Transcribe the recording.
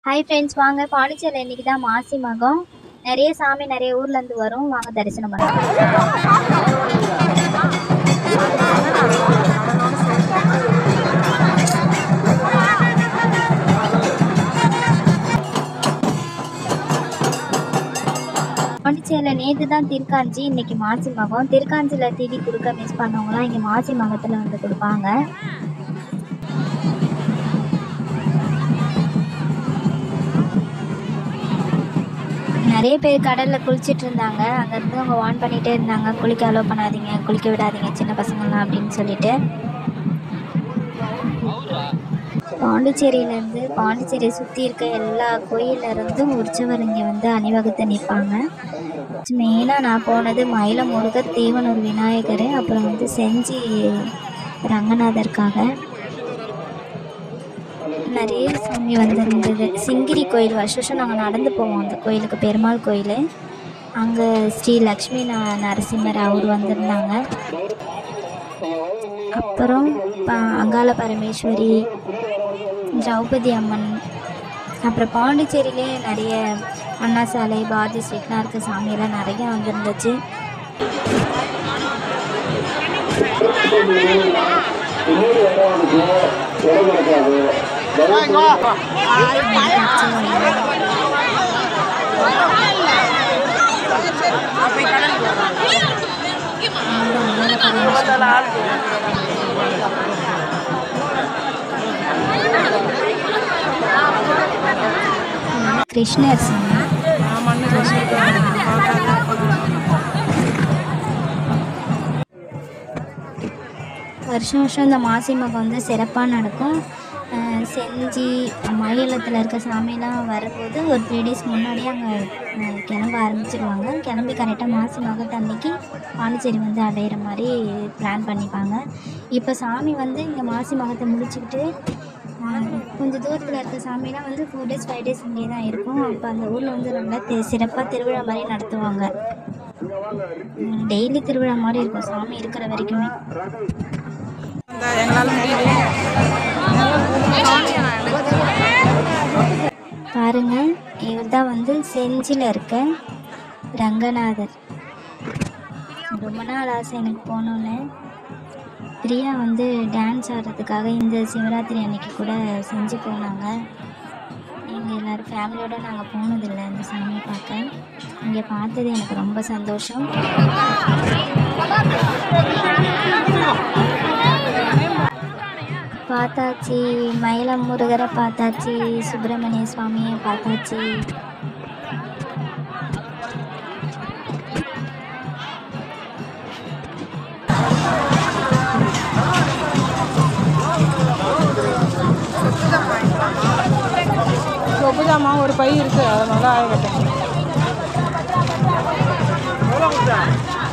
hi friends வாங்க பாண்டிச்சேரியில் இன்னைக்கு தான் மாசி மகம் நிறைய சாமி நிறைய ஊர்லேருந்து வரும் வாங்க தரிசனம் பண்ணலாம் பாண்டிச்சேரியில் நேற்று தான் திருக்காஞ்சி இன்னைக்கு மாசி மகம் திருக்காஞ்சியில் திதி கொடுக்க மிஸ் பண்ணவங்களாம் இங்கே மாசி மகத்தில் வந்து கொடுப்பாங்க நிறைய பேர் கடலில் குளிச்சிட்டு இருந்தாங்க அங்கேருந்து அவங்க வார்ன் பண்ணிகிட்டே இருந்தாங்க குளிக்க அலோவ் பண்ணாதீங்க குளிக்க விடாதீங்க சின்ன பசங்களாம் அப்படின்னு சொல்லிட்டு பாண்டிச்சேரியிலேருந்து பாண்டிச்சேரியை சுற்றி இருக்க எல்லா கோயில்ல இருந்தும் உற்சவர் இங்கே வந்து அணிவகுத்து நிற்பாங்க மெயினாக நான் போனது மயில முருகர் தேவனூர் விநாயகர் அப்புறம் வந்து செஞ்சி ரங்கநாதருக்காக நிறைய சாமி வந்திருந்தது சிங்கிரி கோயில் வருஷம் வருஷம் நாங்கள் நடந்து போவோம் அந்த கோயிலுக்கு பெருமாள் கோயில் அங்கே ஸ்ரீ லக்ஷ்மி ந நரசிம்மர் அவர் வந்திருந்தாங்க அப்புறம் ப- அங்காள பரமேஸ்வரி திரௌபதி அம்மன் அப்புறம் பாண்டிச்சேரியிலே நிறைய அண்ணா சாலை பாரதி ஸ்ட்ரீட்லாம் இருக்க சாமியெல்லாம் நிறைய வந்துருந்துச்சு அங்காள பரமேஸ்வரி கிருஷ்ணர் சாமி வருஷம் வருஷம் இந்த மாசி மகம் வந்து சிறப்பாக நடக்கும் அஹ் செஞ்சி மயிலத்தில் இருக்க சாமிலாம் வரும்போது ஒரு த்ரீ டேஸ் முன்னாடியே அங்கே கிளம்ப ஆரம்பிச்சிருவாங்க கிளம்பி கரெக்டாக மாசி மகத்து அன்னைக்கு பாண்டிச்சேரி வந்து அடையிற மாதிரி பிளான் பண்ணிப்பாங்க இப்போ சாமி வந்து இங்கே மாசி மகத்தை முடிச்சுக்கிட்டு அஹ் கொஞ்சம் தூரத்தில் இருக்க சாமிலாம் வந்து ஃபோர் டேஸ் ஃபைவ் டேஸ் இங்கே தான் இருக்கும் அப்போ அந்த ஊரில் வந்து ரொம்ப தெ- சிறப்பாக திருவிழா மாதிரி நடத்துவாங்க டெய்லி திருவிழா மாதிரி இருக்கும் சாமி இருக்கிற வரைக்குமே எங்களால் முடியுது பாருங்க இவர் தான் வந்து செஞ்சியில் இருக்க ரங்கநாதர் ரொம்ப நாள் ஆசை எனக்கு போகணுன்னு பிரியா வந்து டான்ஸ் ஆடுறதுக்காக இந்த சிவராத்திரி அன்னைக்கு கூட செஞ்சு போனாங்க எங்கள் எல்லோரும் ஃபேமிலியோடு நாங்கள் போனதில்லை இந்த சாமியை பார்க்க இங்கே பார்த்தது எனக்கு ரொம்ப சந்தோஷம் பார்த்தாச்சு மயிலம் முருகரை பார்த்தாச்சு சுப்பிரமணிய சுவாமியை பார்த்தாச்சு சொப்பு ஜாமான் ஒரு பை இருக்கு அதை நல்லா ஆகட்டும்